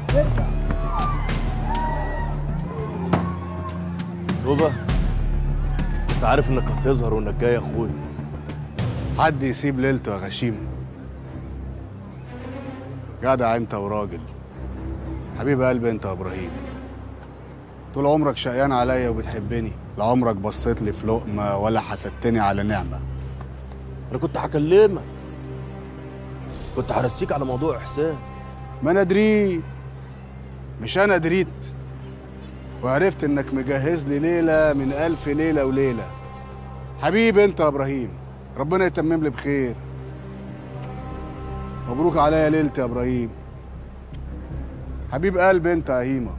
توبة انت عارف انك هتظهر وانك جاي يا اخويا حد يسيب ليلته يا غشيم جدع انت وراجل حبيب قلبي انت يا ابراهيم طول عمرك شقيان عليا وبتحبني لا عمرك بصيت لي في لقمه ولا حسدتني على نعمه انا كنت هكلمك كنت هرسيك على موضوع احسان ما انا دريت مش انا دريت وعرفت انك مجهز لي ليله من الف ليله وليله حبيب انت يا ابراهيم ربنا يتمم لي بخير مبروك عليا ليلتي يا ابراهيم حبيب قلبي انت يا هيما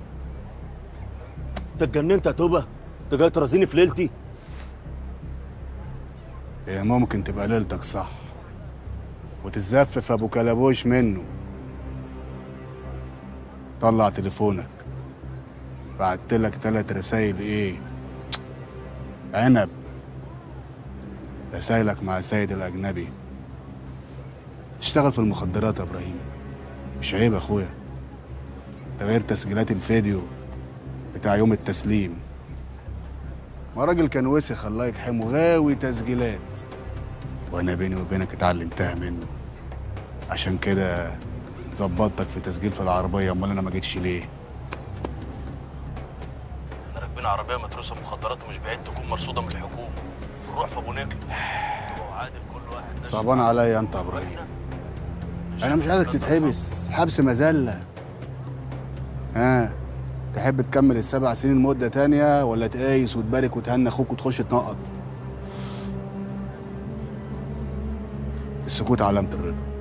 انت اتجننت يا توبة انت جاي ترازيني في ليلتي هي ممكن تبقى ليلتك صح وتتزفف ابو كلبوش منه طلع تليفونك بعت لك تلات رسايل ايه عنب رسايلك مع سيد الاجنبي تشتغل في المخدرات يا ابراهيم مش عيب يا اخويا ده غير تسجيلات الفيديو بتاع يوم التسليم ما راجل كان وسخ الله يجحمه غاوي تسجيلات وانا بيني وبينك اتعلمتها منه عشان كده ظبطتك في تسجيل في العربيه امال انا ما جيتش ليه احنا راكبين عربية متروسة مخدرات ومش بعيد تكون مرصودة من الحكومة نروح في ابو نجل هو عادل كل واحد صعبان عليا انت يا ابراهيم انا مش عايزك تتحبس حبس مذله ها تحب تكمل السبع سنين مده تانية ولا تقايس وتبارك وتهنى اخوك وتخش تنقط السكوت علامه الرضا